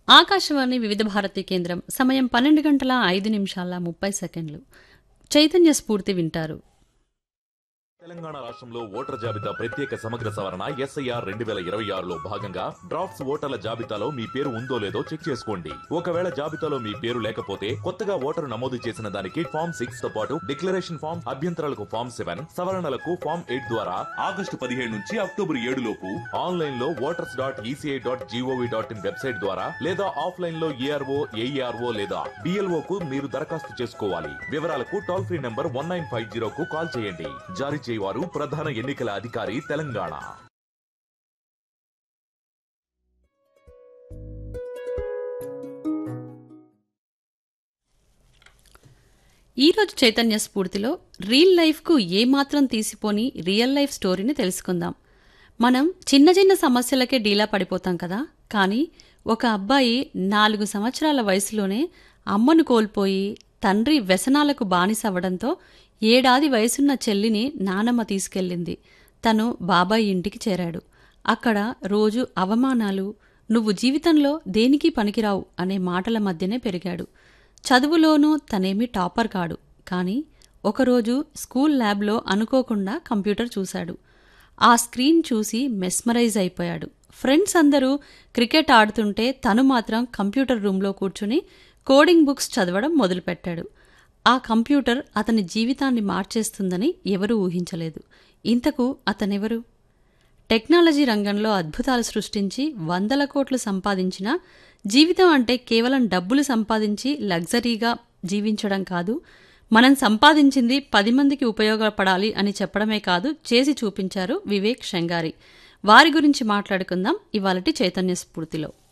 ఆకాశవాణి వివిధ భారతి కేంద్రం సమయం పన్నెండు గంటల ఐదు నిమిషాల ముప్పై సెకండ్లు చైతన్య స్ఫూర్తి వింటారు తెలంగాణ రాష్ట్రంలో ఓటర్ జాబితా ప్రత్యేక సమగ్ర సవరణ ఎస్ఐఆర్ రెండు వేల ఇరవై ఆరులో భాగంగా డ్రాఫ్ట్స్ ఓటర్ల జాబితాలో మీ పేరు ఉందో లేదో చెక్ చేసుకోండి ఒకవేళ జాబితాలో మీ పేరు లేకపోతే కొత్తగా ఓటరు నమోదు చేసిన దానికి ఫామ్ సిక్స్ తో పాటు డిక్లరేషన్ ఫామ్ అభ్యంతరాలకు ఫామ్ సెవెన్ సవరణలకు ఫామ్ ఎయిట్ ద్వారా ఆగస్టు పదిహేడు నుంచి అక్టోబర్ ఏడు లోపు ఆన్లైన్ లో voters dot ECI dot gov dot in website ద్వారా లేదా ఆఫ్లైన్ లో ఏఆర్ఓ ఏఈఆర్ఓ లేదా బిఎల్ఓ కు మీరు దరఖాస్తు చేసుకోవాలి వివరాలకు toll free number one nine five zero కు కాల్ చేయండి జారీ చేయవారు ప్రధాన ఎన్నికల అధికారి తెలంగాణ ఈరోజు చైతన్య స్ఫూర్తిలో రియల్ లైఫ్కు ఏమాత్రం తీసిపోని రియల్ లైఫ్ స్టోరీని తెలుసుకుందాం మనం చిన్న చిన్న సమస్యలకే డీలా పడిపోతాం కదా కానీ ఒక అబ్బాయి నాలుగు సంవత్సరాల వయసులోనే అమ్మను కోల్పోయి తండ్రి వ్యసనాలకు బానిసవ్వడంతో ఏడాది వయసున్న చెల్లిని నానమ్మ తీసుకెళ్ళింది తను బాబాయ్ ఇంటికి చేరాడు అక్కడ రోజు అవమానాలు నువ్వు జీవితంలో దేనికి పనికిరావు అనే మాటల మధ్యనే పెరిగాడు చదువులోనూ తనేమీ టాపర్ కాడు కానీ ఒకరోజు స్కూల్ ల్యాబ్లో అనుకోకుండా కంప్యూటర్ చూశాడు ఆ స్క్రీన్ చూసి మెస్మరైజ్ అయిపోయాడు ఫ్రెండ్స్ అందరూ క్రికెట్ ఆడుతుంటే తను మాత్రం కంప్యూటర్ రూమ్లో కూర్చుని కోడింగ్ బుక్స్ చదవడం మొదలుపెట్టాడు ఆ కంప్యూటర్ అతని జీవితాన్ని మార్చేస్తుందని ఎవరూ ఊహించలేదు ఇంతకు అతనెవరు టెక్నాలజీ రంగంలో అద్భుతాలు సృష్టించి వందల కోట్లు సంపాదించిన జీవితం అంటే కేవలం డబ్బులు సంపాదించి లగ్జరీగా జీవించడం కాదు మనం సంపాదించింది పది మందికి ఉపయోగపడాలి అని చెప్పడమే కాదు చేసి చూపించారు వివేక్ షంగారి వారి గురించి మాట్లాడుకుందాం ఇవాళటి చైతన్య స్ఫూర్తిలో